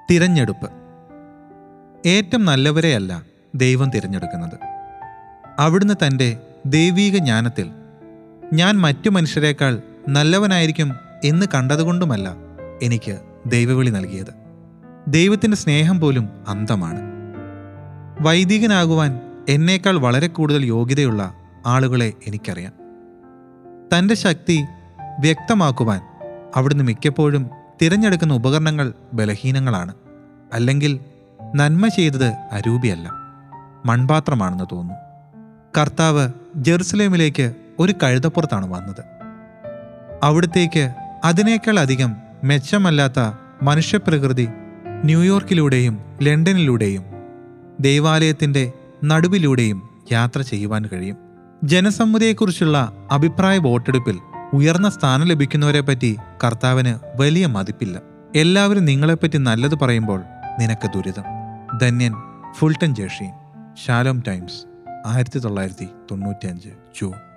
തിരഞ്ഞെടുപ്പ് ഏറ്റവും നല്ലവരെയല്ല ദൈവം തിരഞ്ഞെടുക്കുന്നത് അവിടുന്ന് തൻ്റെ ദൈവീക ജ്ഞാനത്തിൽ ഞാൻ മറ്റു മനുഷ്യരെക്കാൾ നല്ലവനായിരിക്കും എന്ന് കണ്ടതുകൊണ്ടുമല്ല എനിക്ക് ദൈവവിളി നൽകിയത് ദൈവത്തിൻ്റെ സ്നേഹം പോലും അന്തമാണ് വൈദികനാകുവാൻ എന്നേക്കാൾ വളരെ കൂടുതൽ യോഗ്യതയുള്ള ആളുകളെ എനിക്കറിയാം തൻ്റെ ശക്തി വ്യക്തമാക്കുവാൻ അവിടുന്ന് മിക്കപ്പോഴും തിരഞ്ഞെടുക്കുന്ന ഉപകരണങ്ങൾ ബലഹീനങ്ങളാണ് അല്ലെങ്കിൽ നന്മ ചെയ്തത് അരൂപിയല്ല മൺപാത്രമാണെന്ന് തോന്നുന്നു കർത്താവ് ജെറുസലേമിലേക്ക് ഒരു കഴുതപ്പുറത്താണ് വന്നത് അവിടത്തേക്ക് അതിനേക്കാൾ അധികം മെച്ചമല്ലാത്ത മനുഷ്യപ്രകൃതി ന്യൂയോർക്കിലൂടെയും ലണ്ടനിലൂടെയും ദൈവാലയത്തിൻ്റെ നടുവിലൂടെയും യാത്ര ചെയ്യുവാൻ കഴിയും ജനസമ്മതിയെക്കുറിച്ചുള്ള അഭിപ്രായ വോട്ടെടുപ്പിൽ ഉയർന്ന സ്ഥാനം ലഭിക്കുന്നവരെ പറ്റി കർത്താവിന് വലിയ മതിപ്പില്ല എല്ലാവരും നിങ്ങളെപ്പറ്റി നല്ലത് പറയുമ്പോൾ നിനക്ക് ദുരിതം ധന്യൻ ഫുൾട്ടൻ ജേഷീൻ ഷാലോം ടൈംസ് ആയിരത്തി തൊള്ളായിരത്തി തൊണ്ണൂറ്റി അഞ്ച് ജൂൺ